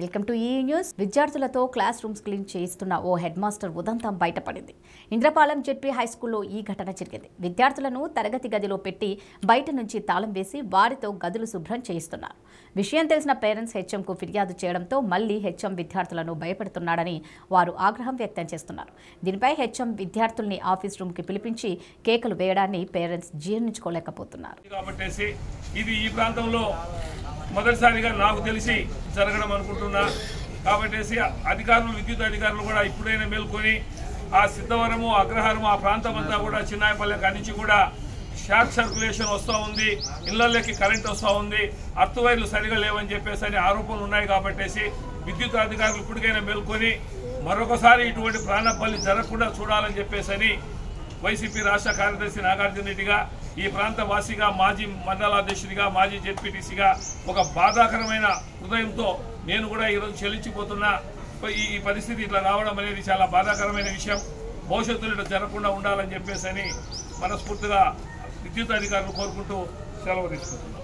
welcome to ఈ news విద్యార్థులతో classrooms clean చేయిస్తున్న ఓ హెడ్ మాస్టర్ ఉదంతం బయటపడింది ఇంద్రపాలెం జెడ్పీ హై స్కూల్లో ఈ ఘటన జరిగింది విద్యార్థులను తరగతి గదిలో పెట్టి బయట నుంచి తాళం వేసి వారితో గదులు శుభ్రం చేయిస్తున్నారు విషయం తెలిసిన పేరెంట్స్ హెచ్ఎంకు ఫిర్యాదు చేయడంతో మళ్లీ హెచ్ఎం విద్యార్థులను భయపెడుతున్నాడని వారు ఆగ్రహం వ్యక్తం చేస్తున్నారు దీనిపై హెచ్ఎం విద్యార్థుల్ని ఆఫీస్ రూమ్కి పిలిపించి కేకలు వేయడాన్ని పేరెంట్స్ జీర్ణించుకోలేకపోతున్నారు కాబట్టేసి ఇది ఈ ప్రాంతంలో మొదటిసారిగా నాకు తెలిసి జరగడం అనుకుంటున్నా కాబట్టేసి అధికారులు విద్యుత్ అధికారులు కూడా ఇప్పుడైనా మేల్కొని ఆ సిద్ధవరము అగ్రహారము ఆ ప్రాంతం అంతా కూడా చిన్నాయపల్లె కాడి నుంచి కూడా షార్ట్ సర్క్యులేషన్ వస్తూ ఉంది ఇళ్లలోకి కరెంట్ వస్తూ ఉంది అర్త్ వైర్లు సరిగా లేవని చెప్పేసి అని ఆరోపణలు ఉన్నాయి కాబట్టేసి విద్యుత్ అధికారులు ఇప్పటికైనా మేల్కొని మరొకసారి ఇటువంటి ప్రాణబలి జరగకుండా చూడాలని చెప్పేసి అని వైసీపీ రాష్ట్ర కార్యదర్శి నాగార్జున రెడ్డిగా ఈ ప్రాంత వాసిగా మాజీ మండలాధ్యక్షుడిగా మాజీ జెడ్పీటీసీగా ఒక బాధాకరమైన హృదయంతో నేను కూడా ఈరోజు చెల్లించిపోతున్నా ఈ ఈ పరిస్థితి ఇట్లా రావడం అనేది చాలా బాధాకరమైన విషయం భవిష్యత్తులో ఇట్లా జరగకుండా ఉండాలని చెప్పేసి అని మనస్ఫూర్తిగా విద్యుత్ అధికారులు కోరుకుంటూ సెలవు తీసుకుంటున్నాం